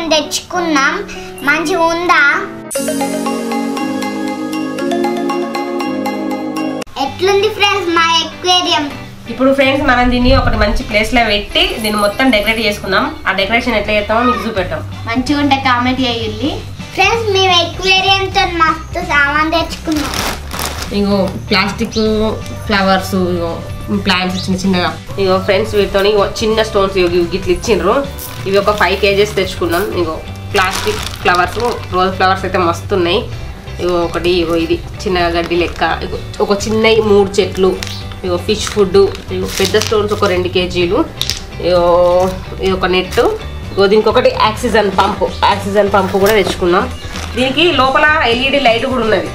తెచ్చుకున్నాం మంచిగా ఉందా ఎట్లుంది ఫ్రెండ్స్ మా ఎక్వేరియం ఇప్పుడు ఫ్రెండ్స్ మనం దీన్ని ఒకటి మంచి ప్లేస్ లో పెట్టి దీన్ని మొత్తం డెకరేట్ చేసుకుందాం ఆ డెకరేషన్ ఎట్లా చేస్తామో మీకు చూపెట్టాం మంచిగా ఉంటే కామెంట్ చేయండి ఫ్రెండ్స్ మేము ఎక్వేరియంతో మస్తు సామాన్ తెచ్చుకున్నాం ఇగో ప్లాస్టిక్ ఫ్లవర్స్ ఇగో ప్లాంట్స్ చిన్న చిన్నగా ఇగో ఫ్రెండ్స్ వీటితో ఇగో చిన్న స్టోన్స్ ఇగో గిట్లు ఇచ్చిండ్రు ఇవి ఒక ఫైవ్ కేజెస్ తెచ్చుకున్నాం ఇగో ప్లాస్టిక్ ఫ్లవర్స్ రోజ్ ఫ్లవర్స్ అయితే మస్తు ఉన్నాయి ఇగో ఒకటి ఇగో ఇది చిన్న గడ్డి లెక్క ఇగో ఒక చిన్న మూడు చెట్లు ఇగో ఫిష్ ఫుడ్ ఇగో పెద్ద స్టోన్స్ ఒక రెండు కేజీలు ఇగో ఇది ఒక నెట్ ఇగో దీనికి ఒకటి ఆక్సిజన్ పంపు ఆక్సిజన్ పంపు కూడా తెచ్చుకున్నాం దీనికి లోపల ఎల్ఈడి లైట్ కూడా ఉన్నది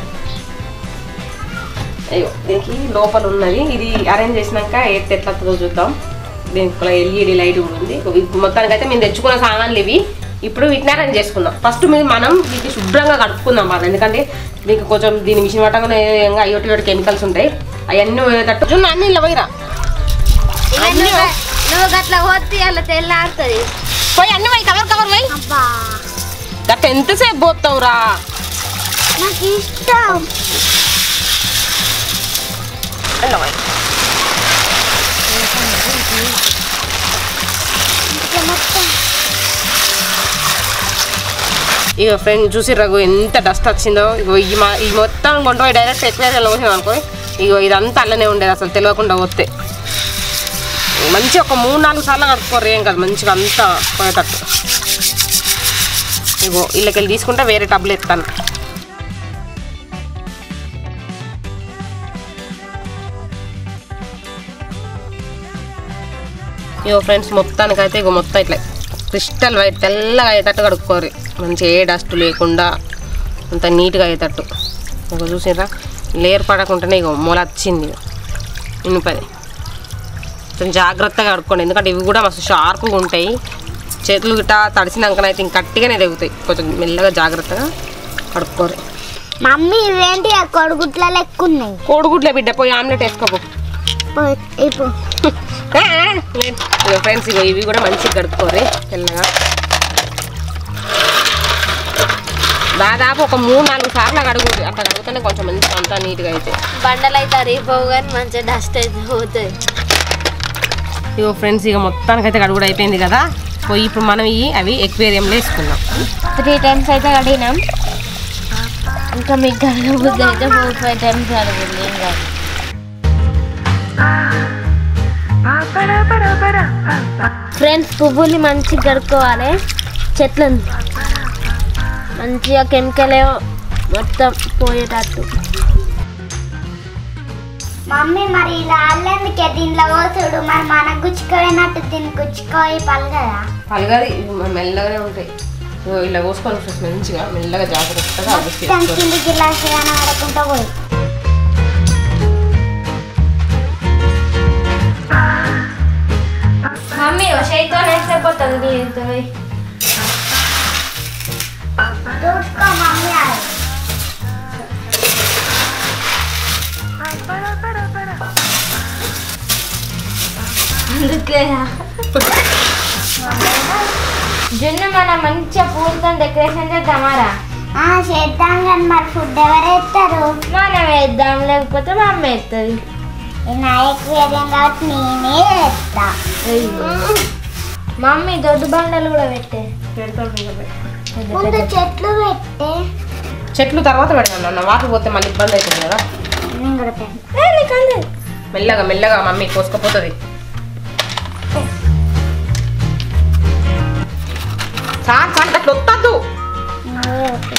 అయ్యో దీనికి లోపల ఉన్నది ఇది అరేంజ్ చేసినాక ఎట్ ఎట్లా వస్తుందో చూద్దాం దీనికి ఎల్ఈడి లైట్ కూడా ఉంది ఇవి మొత్తానికి అయితే మేము తెచ్చుకున్న సామాన్లు ఇవి ఇప్పుడు వీటిని అరేంజ్ చేసుకుందాం ఫస్ట్ మీరు మనం వీటిని శుభ్రంగా కడుక్కుందాం బాగా ఎందుకంటే దీనికి కొంచెం దీని మిషన్ పట్టగానే అయ్యోటి ఒకటి కెమికల్స్ ఉంటాయి అవన్నీ పోయేటట్టు జున్ను అన్ని ఇలా పోయిరా అన్ని పోయి- నువ్వు గట్ల పోతే అలా తెల్లాడుతుంది పోయి అన్ని పోయి కవర్ కవర్ పోయి అబ్బా గట్ట ఎంతసేపు పోతావు రా నాకు ఇష్టం ఇలా పోయి. ఇట్లా మొత్తం ఇక ఫ్రెండ్ చూసి రఘు ఎంత డస్ట్ వచ్చిందో ఇగో ఈ మా ఈ మొత్తం కొంటపోయి డైరెక్ట్ ఎక్కువ పోసాం అనుకో ఇగో ఇదంతా అల్లనే ఉండేది అసలు తెలియకుండా వస్తే మంచి ఒక మూడు నాలుగు సార్లు కడుక్కోరు ఏం కాదు మంచిగా అంతా పోయేటట్టు ఇగో వీళ్ళకెళ్ళి తీసుకుంటే వేరే టబ్లు ఎత్తాను ఇగో ఫ్రెండ్స్ మొత్తానికైతే ఇగో మొత్తం ఇట్లా క్రిస్టల్ వైట్ తెల్లగా అయ్యేటట్టు కడుక్కోరు మంచి ఏ డస్ట్ లేకుండా అంత నీట్గా అయ్యేటట్టు ఒక చూసిరా లేయర్ పడకుండానే ఇగో మొల వచ్చింది ఇగో ఇనుపది కొంచెం జాగ్రత్తగా కడుక్కోండి ఎందుకంటే ఇవి కూడా మస్తు షార్ప్గా ఉంటాయి చేతులు గిట్ట తడిసినాకనైతే ఇంక గట్టిగానే తెగుతాయి కొంచెం మెల్లగా జాగ్రత్తగా కడుక్కోరు మమ్మీ ఇవేంటి ఆ కొడుగుట్ల లెక్క ఉన్నాయి కోడిగుడ్లే బిడ్డ పోయి ఆమ్లెట్ వేసుకోపో పోయి- ఇప్పుడు ఫ్రెండ్స్ ఇగో ఇవి కూడా మంచిగా కడుక్కోరు తెల్లగా దాదాపు ఒక మూడు నాలుగు సార్లు కడుగు అట్లా కడుగుతూనే కొంచెం మంచిగా అంతా నీట్గా అయితే బండలు అయితే అరిగిపోవు కానీ మంచిగా డస్ట్ అయితే పోతుంది ఇగో ఫ్రెండ్స్ ఇక మొత్తానికి అయితే కడుగుడు అయిపోయింది కదా పోయి ఇప్పుడు మనం ఈ అవి ఎక్వేరియంలో వేసుకుందాం త్రీ టైమ్స్ అయితే అడిగినాం ఇంకా మీకు కడగబుద్ధి అయితే ఫోర్ ఫైవ్ టైమ్స్ అడగండి ఏం కాదు ఫ్రెండ్స్ పువ్వుని మంచిగా కడుక్కోవాలి చెట్లను మంచిగా కెమికల్ మొత్తం పోయేటట్టు మమ్మీ మరి ఇలా అల్లేందుకే దీంట్లో పోతుడు మరి మనకు గుచ్చుకోయినట్టు దీన్ని గుచ్చుకోయి పలగదా పలగాది ఇవి మెల్లగానే ఉంటాయి ఇగో ఇలా పోసుకోవాలి ఫ్రెండ్స్ మంచిగా మెల్లగా జాగ్రత్తగా అడ్జస్ట్ మొత్తం చేసుకోవాలి కింది గిలాస్ కనబడకుండా పోయి మమ్మీ షైతో వేసిపోతుంది దీంతో చూసుకో మమ్మీ అది అందుకే జున్ను మనం మంచిగా పూలతో డెకరేషన్ చేద్దామారా ఆ, చేద్దాం కానీ మరి ఫుడ్ ఎవరు ఎత్తారు మనం వేద్దాం లేకపోతే మా అమ్మ వేస్తుంది ఇది నా ఎక్వేరియం కాబట్టి నేనే ఎత్తా మమ్మీ దొడ్డు బండలు కూడా పెట్టే ముందు చెట్లు పెట్టే చెట్లు తర్వాత పెడతాను అన్న వాటర్ పోతే మళ్ళీ ఇబ్బంది అవుతుంది కదా నేను కూడా పెడతా మెల్లగా మెల్లగా మమ్మీ కోసుకపోతుంది సార్ సార్ అట్లా వద్దద్దు నువ్వే పెట్టు.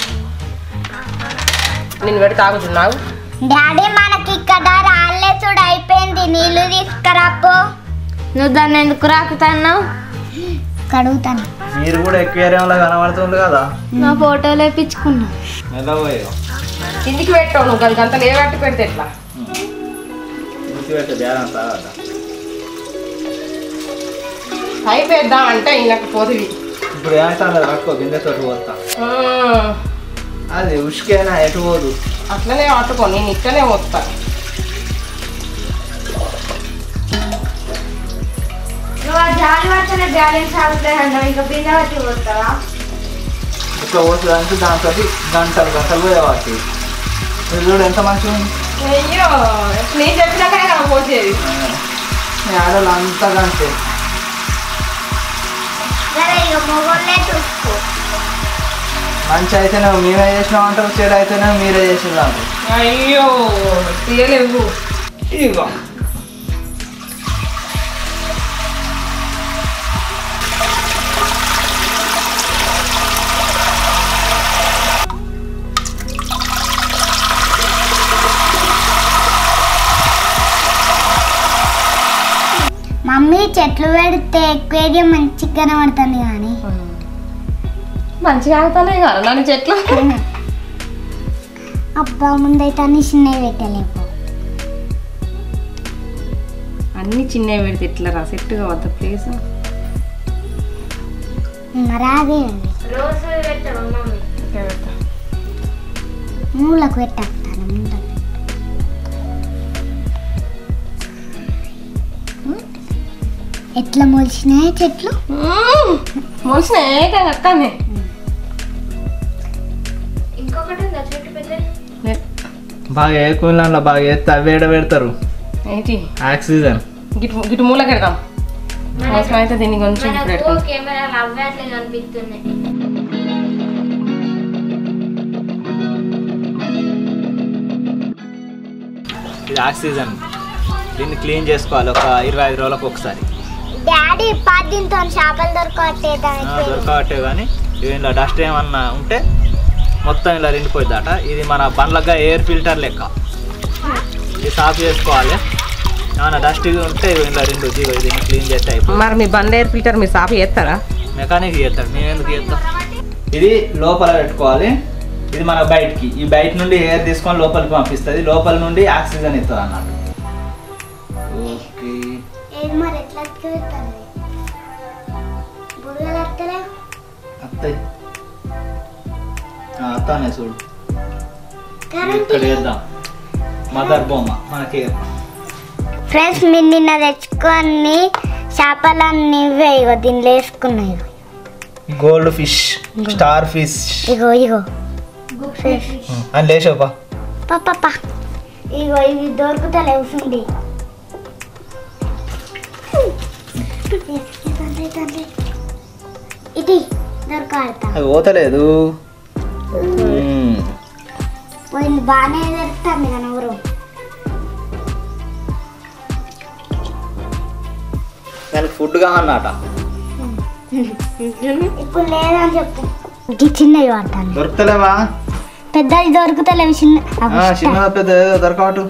నేను పెడితే ఆగుతున్నావు డాడీ మనకి ఇక్కడ రాళ్ళే చూడు అయిపోయింది నీళ్లు తీసుకురాపో నువ్వు దాన్ని ఎందుకు రాకుతున్నావు కడుగుతాను మీరు కూడా ఎక్వేరియంలో కనబడుతుంది కదా నా ఫోటోలు వేపించుకున్నా మెల్లబోయో కిందికి పెట్టావు నువ్వు అది అంత లేవట్టి పెడితే ఎట్లా గుర్తుపెట్టు ధ్యానం తర్వాత అయిపోయిద్దాం అంటే ఇంక పోతుంది ఇప్పుడు ఏమంటాను రక్కో గింజ తోటి పోతా అది ఉష్కేనా ఎటు పోదు అట్లనే పట్టుకో నేను ఇట్లనే వస్తా నువ్వు ఆ జాలి పడితేనే బ్యాలెన్స్ ఆగుతాయి అన్నావు ఇంకా బిందె పట్టి పోతావా ఇట్లా పోసేదానికి దాంతో గంటలు గంటలు పోయేవాటి ఇది చూడు ఎంత మంచిగా ఉంది అయ్యో నేను చెప్పినాకనే కదా పోసేది మీ ఆడలు అంతా కంటే సరే ఇక మొగోళ్ళే చూసుకో మంచి అయితేనే మేమే చేసినాం అంటారు చెడు అయితేనే మీరే చేసిన అంటారు అయ్యో తీయలేవు ఇగో మమ్మీ చెట్లు పెడితే ఎక్కువ మంచిగా కనబడుతుంది కానీ మంచిగా ఆగుతానే కదా నన్ను చెట్లు అబ్బా ముందైతే అన్ని చిన్నవి పెట్టలేపు అన్ని చిన్నవి పెడితే ఎట్లా రా సెట్గా వద్ద ప్లేస్ రాదే రోజు పెట్టాము మమ్మీ మూలకు పెట్టేస్తాను ముందర ఎట్లా మొలిచినాయి చెట్లు మనిషిని ఏకంగా అక్కనే ఇంకొకటి ఉందా చెట్టు పెద్ద బాగా ఏ కూలలో బాగా వేస్తే అవి ఏడ పెడతారు ఏంటి ఆక్సిజన్ గిటు గిటు మూలకి పెడదాం అవసరం అయితే దీన్ని కొంచెం ఇప్పుడు మనకు పెట్టుకుందాం కెమెరాలు అవే అట్లా కనిపిస్తున్నాయి ఇది ఆక్సిజన్ దీన్ని క్లీన్ చేసుకోవాలి ఒక ఇరవై ఐదు రోజులకు ఒకసారి డాడీ పాదింతో చేపలు దొరకట్టే ఆ, దానికి దొరకబట్టే కానీ ఇలా డస్ట్ ఏమన్నా ఉంటే మొత్తం ఇలా రెండిపోయిద్దట ఇది మన బండ్లగా ఎయిర్ ఫిల్టర్ లెక్క ఇది సాఫ్ చేసుకోవాలి ఏమన్నా డస్ట్ ఉంటే ఇవి ఇలా రెండు ఇదిగో దీన్ని క్లీన్ చేస్తే అయిపోతుంది మరి మీ బండి ఎయిర్ ఫిల్టర్ మీరు సాఫ్ చేస్తారా మెకానిక్ చేస్తాడు మేము ఎందుకు చేస్తాం ఇది లోపల పెట్టుకోవాలి ఇది మన బయటికి ఈ బయట నుండి ఎయిర్ తీసుకొని లోపలికి పంపిస్తుంది లోపల నుండి ఆక్సిజన్ ఇస్తుంది అన్నట్టు ఓకే ఏది మరి ఎట్లా పెడతాను బుర్రలు అత్తలే అత్తయ్య అత్తానే చూడు కరెంట్ ఇక్కడ వేద్దాం మదర్ బొమ్మ మనకి ఫ్రెండ్స్ మీరు నిన్న తెచ్చుకొని చేపలన్నీ ఇవే ఇగో దీనిలో వేసుకున్నాయి గోల్డ్ ఫిష్ స్టార్ ఫిష్ ఇగో ఇగో అని లేచావుపా పాప ఇగో ఇవి దొరుకుతలేవు చూడండి ఇది దొరకాడతా అది పోతలేదు మ్మ్. వీళ్ళు బాగానే దొరుకుతుంది కానీ ఎవరు దానికి ఫుడ్ కావాలన్నట ఇప్పుడు లేదని చెప్పు ఇది చిన్నవి వాడతాను దొరుకుతలేవా పెద్దది దొరుకుతలేవు చిన్న అవి ఆ, ఇష్టం. చిన్న పెద్ద ఏదో దొరకవటు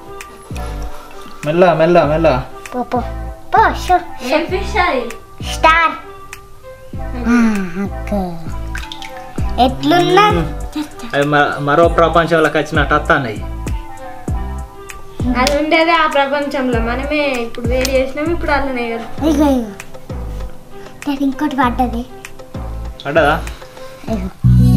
మెల్ల మెల్ల మెల్ల పో పో పో షో ఏం ఫిష్ అది స్టార్ ఆ, అక్క ఎట్లున్నా అవి మ- మరో ప్రపంచంలోకి వచ్చినట్టు వస్తాయి అది ఉండేదే ఆ ప్రపంచంలో మనమే ఇప్పుడు వేడి చేసినాం ఇప్పుడు అల్లనే కదా ఇగో ఇగో డాడీ ఇంకోటి పడ్డది పడ్డదా ఇగో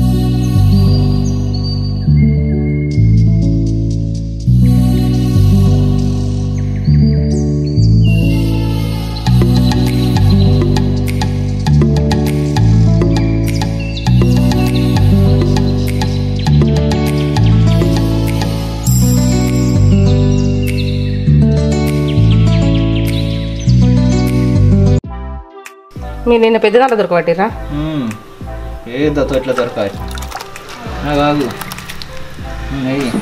మీరు నిన్న పెద్ద దాంట్లో దొరకబట్టిరా మ్మ్. ఏదో ఇట్లా దొరకాలి నా కాదు మ్మ్, వెయ్యి.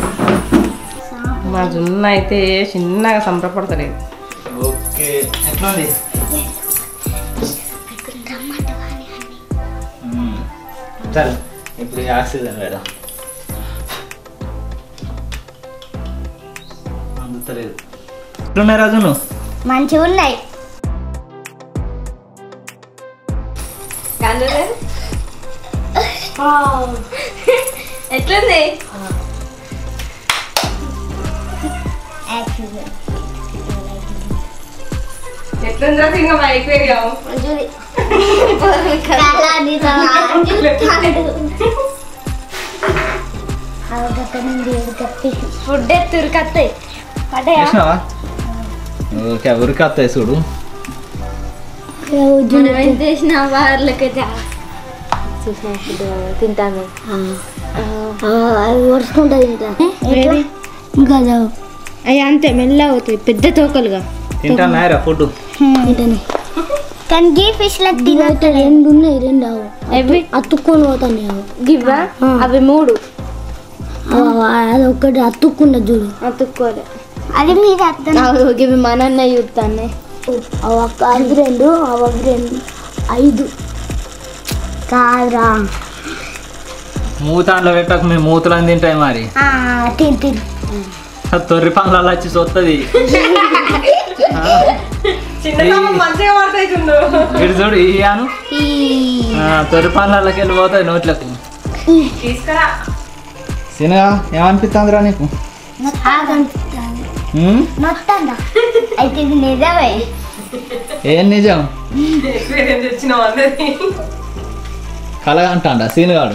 మా జున్న అయితే చిన్నగా సంబరపడతలేదు ఓకే ఎట్లుంది మ్మ్. సరే ఇప్పుడు ఈ ఆక్సిజన్ పెడదాం అందుతలేదు ఎట్లున్నాయి రాజు నువ్వు మంచిగా ఉన్నాయి ఎట్లుంది ఎట్లుందా ఇంకా మా ఎక్వేరియం ఫుడ్ తురికత్తాయి చూసినావా ఓకే ఉరికొస్తాయి చూడు మనం ఎంత చేసిన వాళ్ళకైతే చూసిన ఫుడ్ తింటాను అవి ఒడుచుకుంటుంది ఇంకా ఇంకా చావు. అవి అంతే మెల్ల అవుతాయి పెద్ద తోకలుగా తింటానారా ఫుడ్ ఏంటని కానీ గీ ఫిష్ లకు తినట్టు రెండు ఉన్నాయి రెండు అవు అవి అతుక్కొని పోతాయి అవు గివ్వా అవి మూడు అది ఒకటి అతుక్కున్న చూడు అతుక్కోలే అది మీద అత్తు అవి ఇవి మా నాన్న చూస్తానే అవి ఒక్క అవి రెండు అవి అవి రెండు ఐదు కాదురా మూతాంట్లో పెట్టక మేము మూతలని తింటాయి మరి ఆ, తిన్ తిన్ తొర్రి పనులలో వచ్చి సొత్తది చిన్న పాప మంచిగా పడతాయి చూడు ఇటు చూడు ఇయ్యాను ఈ తొర్రి పనులకి వెళ్ళి పోతాయి నోట్లకు తీసుకురా సినగా ఏమనిపిస్తుందిరా నీకు ఆగనిపిస్తుంది ఉమ్? మొత్తంగా అయితే ఇది నిజమే ఏం నిజం ఎక్స్పీరియన్స్ వచ్చినావు అందరి కలగా అంటాడా సీనుగాడు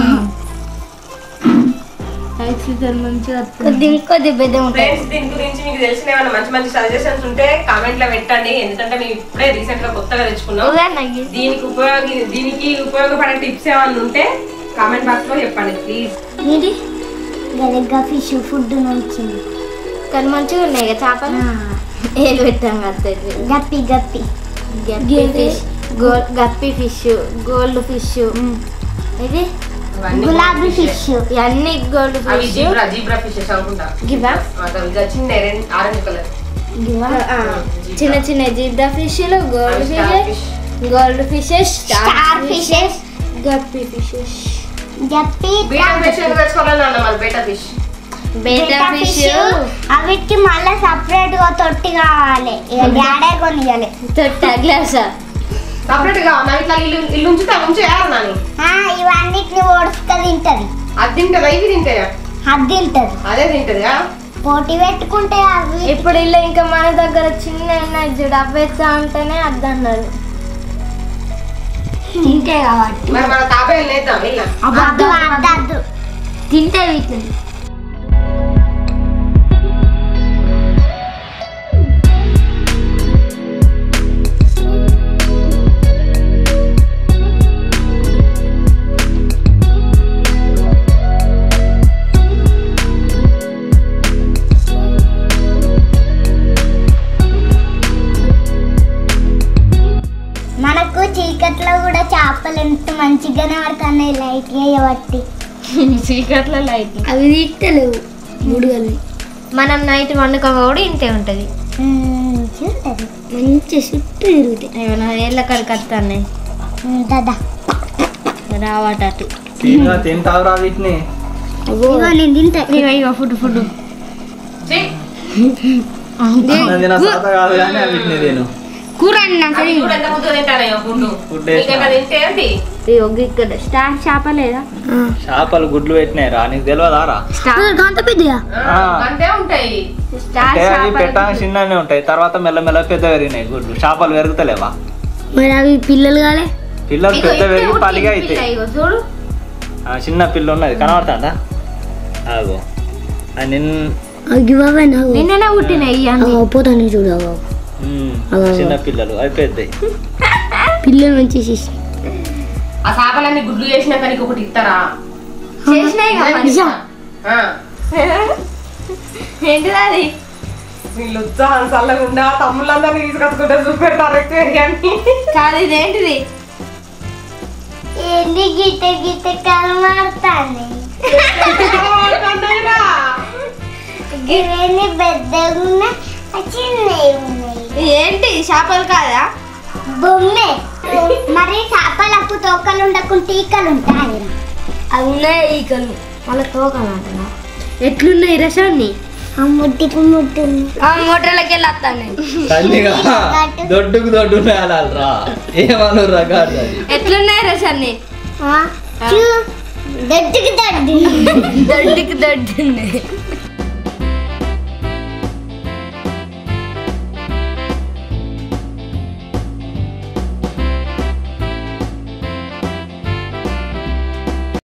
మంచిగా కొద్ది కొద్ది పెద్ద ఉంటాయి ఫ్రెండ్స్ దీని గురించి మీకు తెలిసిన ఏమైనా మంచి మంచి సజెషన్స్ ఉంటే కామెంట్ లో పెట్టండి ఎందుకంటే మేము ఇప్పుడే రీసెంట్ గా కొత్తగా తెచ్చుకున్నాం దీనికి ఉపయోగ దీనికి ఉపయోగపడే టిప్స్ ఏమైనా ఉంటే కామెంట్ బాక్స్ లో చెప్పండి ప్లీజ్ ఇది గదగ్గ ఫిష్ ఫుడ్ నుంచి కానీ మంచిగా ఉన్నాయి కదా చేపలు ఏలు పెట్టాం కదా guppy guppy guppy fish gold guppy fish goldfish ఇది గులాబీ ఫిష్ ఇవన్నీ గోల్డ్ అవి ఫిష్ జీబ్రా జీబ్రా ఫిషెస్ అనుకుంటా గివా అవి ఇక చిన్న ఆరెంజ్ కలర్ చిన్న చిన్న జీబ్రా ఫిష్లు goldfishes goldfishes starfishes guppy fishes guppy betta fish ఎందుకు తెచ్చుకోవాలని అన్న మన బీటా ఫిష్ బేటా ఫిష్ అవిటికి మళ్ళీ సపరేట్ గా తొట్టి కావాలి ఇక డాడే కొనియాలి తొట్ట గ్లాసా సపరేట్ గా నా ఇట్లా ఇల్లు ఇల్లు ఉంచుతా ఉంచేయాలి నాని ఆ, ఇవన్నిటిని ఓడుస్తా తింటది అది తింటదా ఇవి తింటాయా అది తింటది అదే తింటదిగా పోటీ పెట్టుకుంటే అవి ఇప్పుడు ఇలా ఇంకా మన దగ్గర చిన్న ఉన్నాయి చూడు అవ్వేస్తా అంటేనే అద్దన్నారు తింటే కాబట్టి మరి మన తాబేలు లేద్దాం ఇలా అద్దు అద్దద్దు తింటే వీటిని మనకు చీకట్లో కూడా చేపలు ఎంత మంచిగానే పడుతున్నాయి లైట్ చేయబట్టి చీకట్లో లైట్ అవి తీస్తలేవు ముడుగల్ని మనం నైట్ వండుకోక కూడా ఇంతే ఉంటది చూడదు మంచి చుట్టూ తిరుగుతాయి ఏమైనా ఏళ్ళ కడికి వస్తున్నాయి దాదా రావటటు సీనుగా తింటావురా వీటిని ఇగో నేను తింటా ఇగో ఇగో ఫుడ్ ఫుడ్ ఛీ, తిన సాత కాదు కానీ అవి వీటిని తిను కూర అన్నాక అవి కూడా ఎంత ముద్దు తింటానయ్యో గుడ్డు ఫుడ్ నీకెక్కడ తింటే ఏంటి ఇగో ఇక్కడ స్టార్ చేప లేదా చేపలు గుడ్లు పెట్టినాయిరా నీకు తెలియదారా స్టార్ గంత పెద్దగా ఆ. అంతే ఉంటాయి స్టార్ అంటే అవి చేప పెట్టడానికి చిన్ననే ఉంటాయి తర్వాత మెల్లమెల్ల పెద్ద పెరిగినాయి గుడ్లు చేపలు పెరుగుతలేవా మరి అవి పిల్లలు కాలే పిల్లలు ఇగో పెద్ద ఇట్టే పెరిగి పుట్టి పలిగా పిల్ల, అవుతాయి ఇగో చూడు ఆ, చిన్న పిల్ల ఉన్నది కనబడుతుందా ఆగో అది నిన్ అగ్గిబాబాయ్ నాకు నిన్ననే పుట్టినాయి ఇవన్నీ పోతాను చూడు అవ్వ. ఉమ్, అగో. చిన్న పిల్లలు అవి పెద్దవి పిల్లలు మంచి చేసి ఆ చేపలన్నీ గుడ్లు చేసినాక నీకు ఒకటి ఇస్తారా చేసినాయి కదా మరి. నిజం. ఆ. ఏంటిది అది వీళ్ళు ఉత్సాహం చల్లకుండా తమ్ముళ్ళందరినీ తీసుకొచ్చుకుంటే చూపెడతారు ఎక్కువ అని కాదు ఇది ఏంటిది ఏంది గీత గీత కనబడతాను ఇవన్నీ పెద్దగా ఉన్నాయి ఆ చిన్నవి ఉన్నాయి ఇది ఏంటి చేపలు కాదా బొమ్మే మరి చేపలకు తోకలు ఉండకుండా ఈకలు ఉంటాయి అవి ఉన్నాయి ఈకలు వాళ్ళ తోకలు అంటున్నా ఎట్లున్నాయి రసాన్ని ఆ ముట్టికి ముట్టుంది ఆ మోటార్లకి వెళ్ళి వస్తాను తల్లిగా దొడ్డుకు దొడ్డు రా ఏమను రకాడు అది ఎట్లున్నాయి రసాన్ని దొడ్డుకి దొడ్డు దొడ్డుకి దొడ్డు